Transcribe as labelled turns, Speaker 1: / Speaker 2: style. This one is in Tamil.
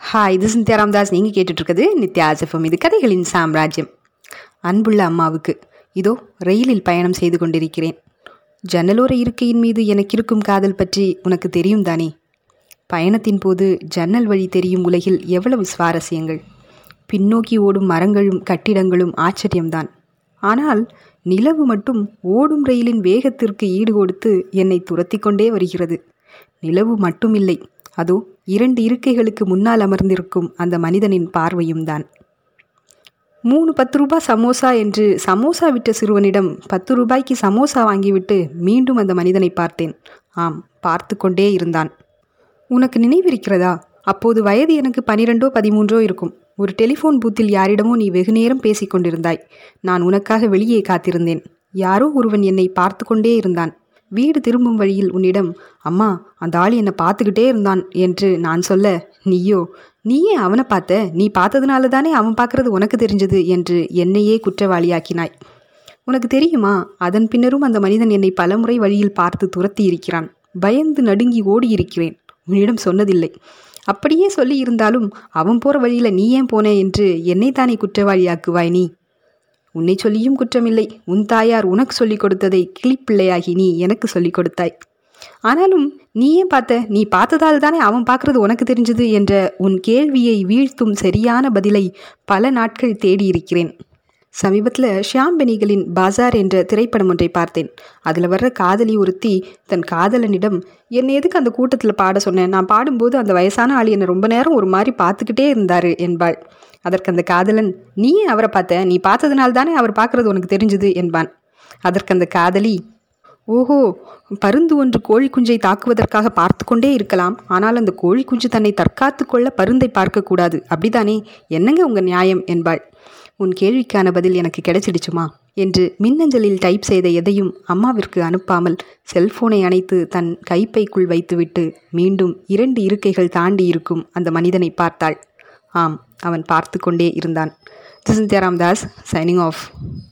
Speaker 1: ஹாய் இது சிந்தியா ராம்தாஸ் நீங்கள் கேட்டுட்ருக்குது நித்யா ஆசிஃபம் இது கதைகளின் சாம்ராஜ்யம் அன்புள்ள அம்மாவுக்கு இதோ ரயிலில் பயணம் செய்து கொண்டிருக்கிறேன் ஜன்னலோர இருக்கையின் மீது எனக்கு இருக்கும் காதல் பற்றி உனக்கு தெரியும் தானே பயணத்தின் போது ஜன்னல் வழி தெரியும் உலகில் எவ்வளவு சுவாரஸ்யங்கள் பின்னோக்கி ஓடும் மரங்களும் கட்டிடங்களும் ஆச்சரியம்தான் ஆனால் நிலவு மட்டும் ஓடும் ரயிலின் வேகத்திற்கு ஈடு கொடுத்து என்னை துரத்தி கொண்டே வருகிறது நிலவு மட்டுமில்லை அதோ இரண்டு இருக்கைகளுக்கு முன்னால் அமர்ந்திருக்கும் அந்த மனிதனின் பார்வையும் தான் மூணு பத்து ரூபாய் சமோசா என்று சமோசா விட்ட சிறுவனிடம் பத்து ரூபாய்க்கு சமோசா வாங்கிவிட்டு மீண்டும் அந்த மனிதனை பார்த்தேன் ஆம் பார்த்து கொண்டே இருந்தான் உனக்கு நினைவிருக்கிறதா அப்போது வயது எனக்கு பனிரெண்டோ பதிமூன்றோ இருக்கும் ஒரு டெலிஃபோன் பூத்தில் யாரிடமோ நீ வெகு நேரம் பேசிக் கொண்டிருந்தாய் நான் உனக்காக வெளியே காத்திருந்தேன் யாரோ ஒருவன் என்னை பார்த்து கொண்டே இருந்தான் வீடு திரும்பும் வழியில் உன்னிடம் அம்மா அந்த ஆள் என்னை பார்த்துக்கிட்டே இருந்தான் என்று நான் சொல்ல நீயோ நீயே அவனை பார்த்த நீ பார்த்ததுனால தானே அவன் பார்க்கறது உனக்கு தெரிஞ்சது என்று என்னையே குற்றவாளியாக்கினாய் உனக்கு தெரியுமா அதன் பின்னரும் அந்த மனிதன் என்னை பலமுறை வழியில் பார்த்து துரத்தி இருக்கிறான் பயந்து நடுங்கி ஓடி இருக்கிறேன் உன்னிடம் சொன்னதில்லை அப்படியே சொல்லி இருந்தாலும் அவன் போற வழியில நீ ஏன் போன என்று என்னைத்தானே குற்றவாளியாக்குவாய் நீ உன்னை சொல்லியும் குற்றமில்லை உன் தாயார் உனக்கு சொல்லிக் கொடுத்ததை கிளிப்பிள்ளையாகி நீ எனக்கு சொல்லிக் கொடுத்தாய் ஆனாலும் நீ ஏன் பார்த்த நீ பார்த்ததால் தானே அவன் பார்க்கறது உனக்கு தெரிஞ்சது என்ற உன் கேள்வியை வீழ்த்தும் சரியான பதிலை பல நாட்கள் தேடியிருக்கிறேன் சமீபத்தில் ஷியாம் பெனிகளின் பாசார் என்ற திரைப்படம் ஒன்றை பார்த்தேன் அதில் வர்ற காதலி ஒருத்தி தன் காதலனிடம் என்னை எதுக்கு அந்த கூட்டத்தில் பாட சொன்னேன் நான் பாடும்போது அந்த வயசான ஆள் என்னை ரொம்ப நேரம் ஒரு மாதிரி பார்த்துக்கிட்டே இருந்தார் என்பாள் அதற்கு அந்த காதலன் நீயே அவரை பார்த்த நீ பார்த்ததுனால தானே அவர் பார்க்கறது உனக்கு தெரிஞ்சுது என்பான் அதற்கு அந்த காதலி ஓஹோ பருந்து ஒன்று கோழி குஞ்சை தாக்குவதற்காக பார்த்து கொண்டே இருக்கலாம் ஆனால் அந்த கோழி குஞ்சு தன்னை தற்காத்து கொள்ள பருந்தை பார்க்கக்கூடாது அப்படிதானே என்னங்க உங்கள் நியாயம் என்பாள் உன் கேள்விக்கான பதில் எனக்கு கிடைச்சிடுச்சுமா என்று மின்னஞ்சலில் டைப் செய்த எதையும் அம்மாவிற்கு அனுப்பாமல் செல்போனை அணைத்து தன் கைப்பைக்குள் வைத்துவிட்டு மீண்டும் இரண்டு இருக்கைகள் தாண்டி இருக்கும் அந்த மனிதனை பார்த்தாள் ஆம் அவன் பார்த்து கொண்டே இருந்தான் this is Ramdas signing of